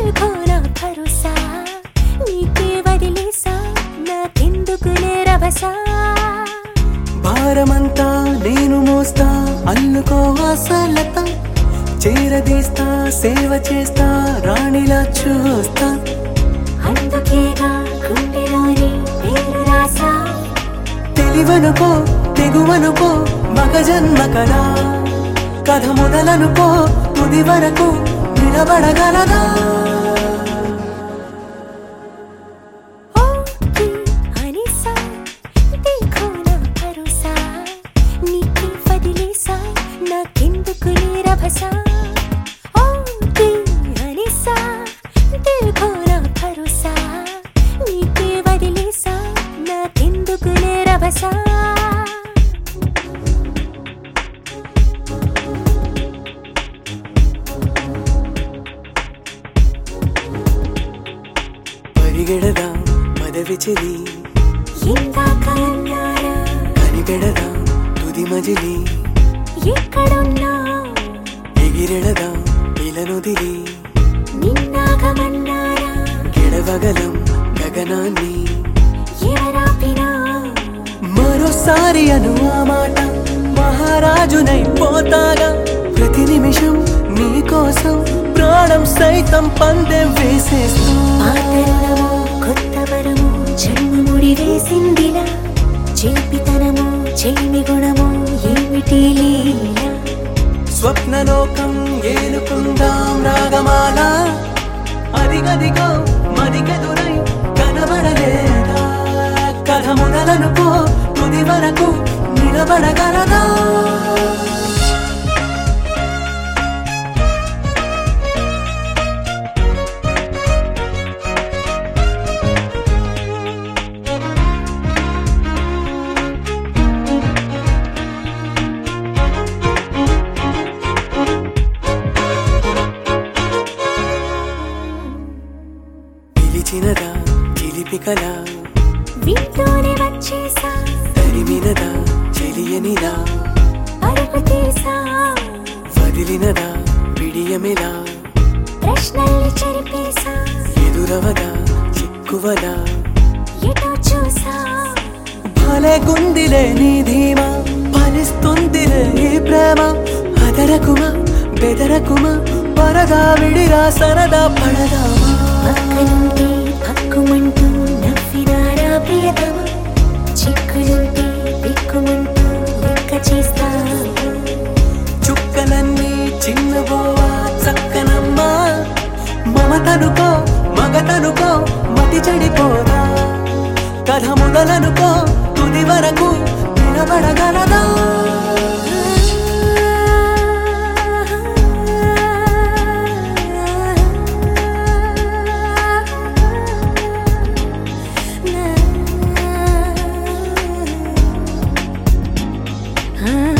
देखो ना भरोसा నీకే వదిలేసా నాకెందుకులే రభసా భారమంతా నేను మోస్తా అల్లుకో ఆశలత చేరదీస్తా సేవ చేస్తా రాణిలా చూస్తా అందుకేగా గుండెలోని పేరు రాసా తెలివనుకో తెగువనుకో మగ జన్మ కదా కథ మొదలనుకో తుది వరకు నిలబడగలదా ఓకే అనిసా देखो ना भरोसा నీకే వదిలేసా నాకెందుకులే రభసా ఓకే అనిసా देखो ना भरोसा నీకే వదిలేసా నాకెందుకులే రభసా పరిగెడదా పదవి చెలి ఇందాక అన్నారా కనిపెడదా తుది మజిలి ఎక్కడున్నా ఎగిరెడదా ఇలనుదిలి నిన్నాగమన్నారా గెడవగలం గగనాన్ని ఎవరాపినా మరోసారి అను ఆ మాట మహారాజునై పోతాగా ప్రతి నిమిషం నీ కోసం ప్రాణం సైతం పందెం వేసేస్తూ ఆతరుణము కొత్త వరము జన్మ ముడి వేసిందిలా చేపితనము చేమి గుణము ఏమిటి లీల స్వప్నలోకం ఏలుకుందాం రాగమాల అదిగదిగో మదికెదురై కనబడలేదా కథ మొదలనుకో తుది వరకు నిలబడగలదా పిలిచినదా చిలిపి కళ వింటూనే వచ్చేసా తరిమినదా చెలియనిలా పరుగు తీసా వదిలినదా పిడియమిలా ప్రశ్నల్ని చెరిపేసా ఎదురవదా చిక్కువదా ఎటో చూసా భలే గుందిలే నీ ధీమా ఫలిస్తుందిలే ఈ ప్రేమ అదరకుమా బెదరకుమా పరదా విడిరా సరదా పడదామా పక్కనుంటే పక్కుమంటూ నవ్వినారా ప్రియతమ చిక్కులుంటే దిక్కుమంటూ లెక్క చేస్తా చుక్కలన్నీ చిన్నబోవా చక్కనమ్మా మమతనుకో మగతనుకో మతి చెడిపోదా కథ మొదలనుకో తుది వరకు నిలబడగలదా Ah